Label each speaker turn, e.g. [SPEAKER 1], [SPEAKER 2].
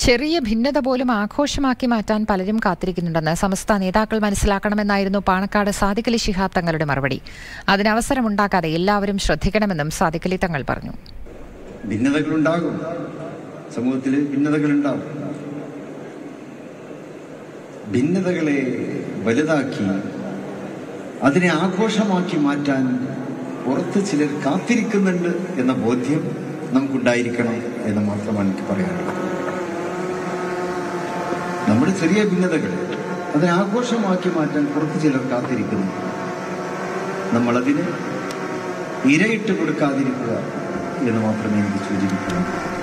[SPEAKER 1] ചെറിയ ഭിന്നത പോലും ആഘോഷമാക്കി മാറ്റാൻ പലരും കാത്തിരിക്കുന്നുണ്ടെന്ന് സമസ്ത നേതാക്കൾ മനസ്സിലാക്കണമെന്നായിരുന്നു പാണക്കാട് സാദിഖലി ശിഹാബ് തങ്ങളുടെ മറുപടി അതിനവസരമുണ്ടാക്കാതെ എല്ലാവരും ശ്രദ്ധിക്കണമെന്നും സാദിഖലി തങ്ങൾ പറഞ്ഞു
[SPEAKER 2] ഭിന്നതകളുണ്ടാകും സമൂഹത്തിൽ ഭിന്നതകളുണ്ടാകും ഭിന്നതകളെ വലുതാക്കി അതിനെ ആഘോഷമാക്കി മാറ്റാൻ പുറത്ത് ചിലർ കാത്തിരിക്കുന്നുണ്ട് എന്ന ബോധ്യം നമുക്കുണ്ടായിരിക്കണം എന്ന് മാത്രമാണ് എനിക്ക് പറയാനുള്ളത് നമ്മുടെ ചെറിയ ഭിന്നതകൾ അതിനെ ആഘോഷമാക്കി മാറ്റാൻ പുറത്ത് ചിലർ കാത്തിരിക്കുന്നു നമ്മളതിന് ഇരയിട്ട് കൊടുക്കാതിരിക്കുക എന്ന് മാത്രമേ എനിക്ക് സൂചിപ്പിക്കുന്നുള്ളൂ